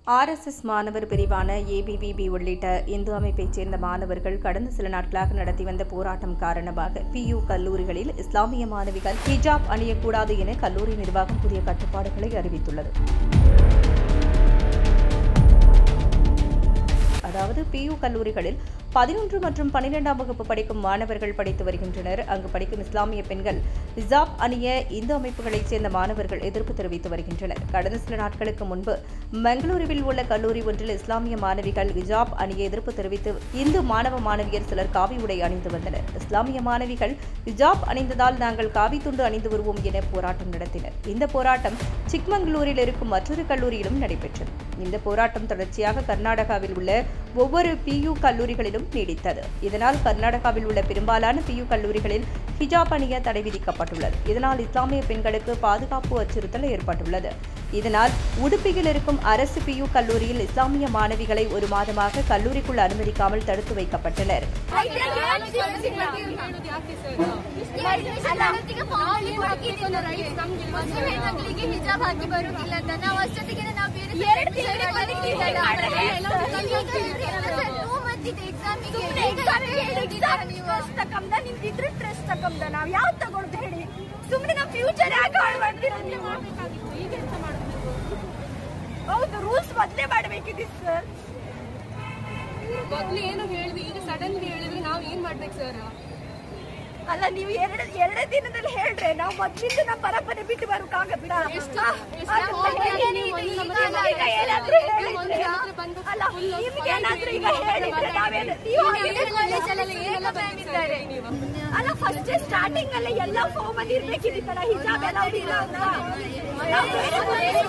RSS மாணவர் பிரிவான ABVP உள்ளிட்ட இந்து அமைப்பைச் சேர்ந்த மாணவர்கள் கடந்த சில நாட்களாக நடத்தி வந்த போராட்டம் காரணமாக பியு கல்லூரிகளில் இஸ்லாமிய மாணவிகள் ஹிஜாப் அணியக்கூடாது என கல்லூரி நிர்வாகம் புதிய கட்டுப்பாடுகளை அறிவித்துள்ளது அதாவது பியு கல்லூரிகளில் பதினொன்று மற்றும் பன்னிரெண்டாம் வகுப்பு படிக்கும் மாணவர்கள் படித்து வருகின்றனர் அங்கு படிக்கும் இஸ்லாமிய பெண்கள் ஹிஜாப் அணிய இந்து அமைப்புகளைச் சேர்ந்த மாணவர்கள் எதிர்ப்பு தெரிவித்து வருகின்றனர் கடந்த சில நாட்களுக்கு முன்பு மங்களூருவில் உள்ள கல்லூரி ஒன்றில் இஸ்லாமிய மாணவிகள் ஹிஜாப் அணிய எதிர்ப்பு தெரிவித்து இந்து மாணவ மாணவியர் சிலர் காவி உடை அணிந்து வந்தனர் இஸ்லாமிய மாணவிகள் ஹிஜாப் அணிந்ததால் நாங்கள் காவி துண்டு அணிந்து வருவோம் என போராட்டம் நடத்தினர் இந்த போராட்டம் சிக்மங்களூரில் இருக்கும் மற்றொரு கல்லூரியிலும் நடைபெற்றது இந்த போராட்டம் தொடர்ச்சியாக கர்நாடகாவில் உள்ள ஒவ்வொரு பியு கல்லூரிகளிலும் நீடித்தது இதனால் கர்நாடகாவில் உள்ள பெரும்பாலான பியு கல்லூரிகளில் ஹிஜாப் அணிய தடை விதிக்கப்பட்டுள்ளது இதனால் இஸ்லாமிய பெண்களுக்கு பாதுகாப்பு அச்சுறுத்தல் ஏற்பட்டுள்ளது இதனால் உடுப்பியில் இருக்கும் அரசு பியு கல்லூரியில் இஸ்லாமிய மாணவிகளை ஒரு மாதமாக கல்லூரிக்குள் அனுமதிக்காமல் தடுத்து வைக்கப்பட்டனர் ಮಕ್ಕಳಿಗೆ ಹಿಜಾಬ್ ಹಾಕಿ ಬರುವುದಿಲ್ಲ ಅಂತ ನಾವು ಅಷ್ಟೊತ್ತಿಗೆ ನಾವು ತಕ್ಕಂದ ನಿಮ್ದಿದ್ರೆ ಸ್ಟ್ರೆಸ್ ತಕ್ಕಂದ ನಾವ್ ಯಾವ್ದು ತಗೊಳ್ದು ಹೇಳಿ ಸುಮ್ನೆ ನಮ್ ಫ್ಯೂಚರ್ ಯಾಕೆ ಹಾಳು ಮಾಡ್ತೀರಾ ನೀವು ಹೌದು ರೂಲ್ಸ್ ಮೊದ್ಲೇ ಮಾಡ್ಬೇಕಿದೆ ಸರ್ ಮೊದ್ಲು ಏನು ಹೇಳಿದ್ವಿ ಈಗ ಸಡನ್ ಹೇಳಿದ್ರೆ ನಾವು ಏನ್ ಮಾಡ್ಬೇಕು ಸರ್ ಅಲ್ಲ ನೀವು ಎರಡು ಎರಡೇ ದಿನದಲ್ಲಿ ಹೇಳ್ರೆ ನಾವು ಮೊದ್ಲಿಂದ ನಮ್ಮ ಪರಂಪರೆ ಬಿಟ್ಟು ಬರೋಕ್ಕಾಗತ್ತ ಎಷ್ಟು- ಎಷ್ಟು ಹೋಗ್ಲಿ ನೀವು ಒಂದು ನಮ್ಮ ಹತ್ರ ಈಗ ಏನಾದ್ರೂ ಹೇಳಿದ್ರೆ ಒಂದು ನಮ್ಮ ಹತ್ರ ಬಂದು ಅಲ್ಲ full ನಿಮ್ಗೆ ಏನಾದ್ರೂ ಈಗ ಹೇಳಿದ್ರೆ ನಾವೇನು ನೀವು ಕಾಲೇಜಲ್ಲೆಲ್ಲ ಏನೆಲ್ಲ ಬಂದಿದ್ದಾರೆ ನೀವು ಅಲ್ಲ ಫಸ್ಟ್ ಸ್ಟಾರ್ಟಿಂಗ್ ಅಲ್ಲೇ ಎಲ್ಲ ಫಾರ್ಮ್ ಅಲ್ಲಿ ಇರ್ಬೇಕಿತ್ತಲ್ಲ ಹಿಜಾಬ್ ಎಲ್ಲ ಇಲ್ಲ ಅಂತ ನಾವು ಬೇರೆ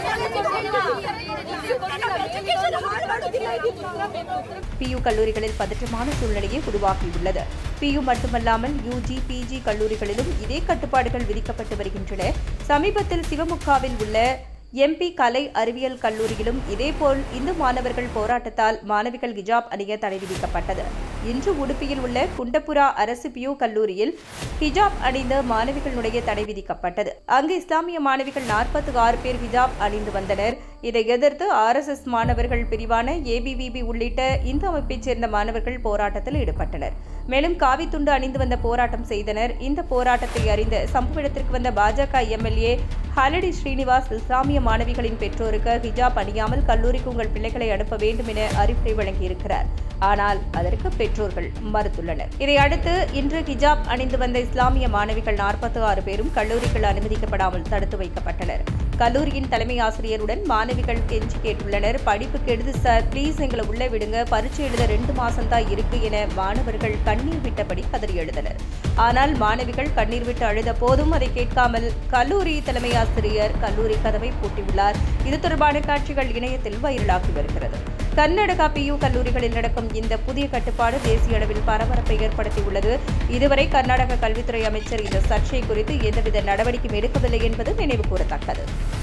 education ಹಾಳು ಮಾಡೋದಿಲ್ಲ ಇದಿತ್ತು. பியு கல்லூரிகளில் பதற்றமான சூழ்நிலையே உருவாகியுள்ளது பியு மட்டுமல்லாமல் யூஜி பிஜி கல்லூரிகளிலும் இதே கட்டுப்பாடுகள் விதிக்கப்பட்டு வருகின்றன சமீபத்தில் சிவமுக்காவில் உள்ள எம்பி கலை அறிவியல் கல்லூரியிலும் இதேபோல் இந்து மாணவர்கள் போராட்டத்தால் மாணவிகள் ஹிஜாப் அணிய தடை விதிக்கப்பட்டது இன்று உடுப்பியில் உள்ள குண்டபுரா அரசு பியூ கல்லூரியில் ஹிஜாப் அணிந்த மாணவிகள் நுழைய தடை விதிக்கப்பட்டது அங்கு இஸ்லாமிய மாணவிகள் நாற்பத்தி ஆறு பேர் ஹிஜாப் அணிந்து வந்தனர் இதை எதிர்த்து ஆர்எஸ்எஸ் மாணவர்கள் பிரிவான ஏபிவிபி உள்ளிட்ட இந்து அமைப்பைச் சேர்ந்த மாணவர்கள் போராட்டத்தில் ஈடுபட்டனர் மேலும் காவி துண்டு அணிந்து வந்த போராட்டம் செய்தனர் இந்த போராட்டத்தை அறிந்த சம்பவ இடத்திற்கு வந்த பாஜக எம்எல்ஏ ஹலடி ஸ்ரீனிவாஸ் இஸ்லாமிய மாணவிகளின் பெற்றோருக்கு ஹிஜாப் அணியாமல் கல்லூரிக்கு உங்கள் பிள்ளைகளை அனுப்ப வேண்டும் என அறிவுரை வழங்கியிருக்கிறார் ஆனால் அதற்கு பெற்றோர்கள் மறுத்துள்ளனர் இதையடுத்து இன்று ஹிஜாப் அணிந்து வந்த இஸ்லாமிய மாணவிகள் நாற்பத்தி ஆறு பேரும் கல்லூரிக்குள் அனுமதிக்கப்படாமல் தடுத்து வைக்கப்பட்டனர் கல்லூரியின் தலைமை ஆசிரியருடன் மாணவிகள் கெஞ்சி கேட்டுள்ளனர் படிப்பு கெடுது சார் ப்ளீஸ் எங்களை உள்ள விடுங்க பரீட்சை எழுத ரெண்டு மாசம் தான் இருக்கு என மாணவர்கள் கண்ணீர் விட்டபடி கதறி எழுதனர் ஆனால் மாணவிகள் கண்ணீர் விட்டு அழுத போதும் அதை கேட்காமல் கல்லூரி தலைமை ஆசிரியர் கல்லூரி கதவை பூட்டியுள்ளார் இது தொடர்பான காட்சிகள் இணையத்தில் வைரலாகி வருகிறது கர்நாடகா பியு கல்லூரிகளில் நடக்கும் இந்த புதிய கட்டுப்பாடு தேசிய அளவில் பரபரப்பை ஏற்படுத்தியுள்ளது இதுவரை கர்நாடக கல்வித்துறை அமைச்சர் இந்த சர்ச்சை குறித்து எந்தவித நடவடிக்கையும் எடுக்கவில்லை என்பது நினைவு கூறத்தக்கது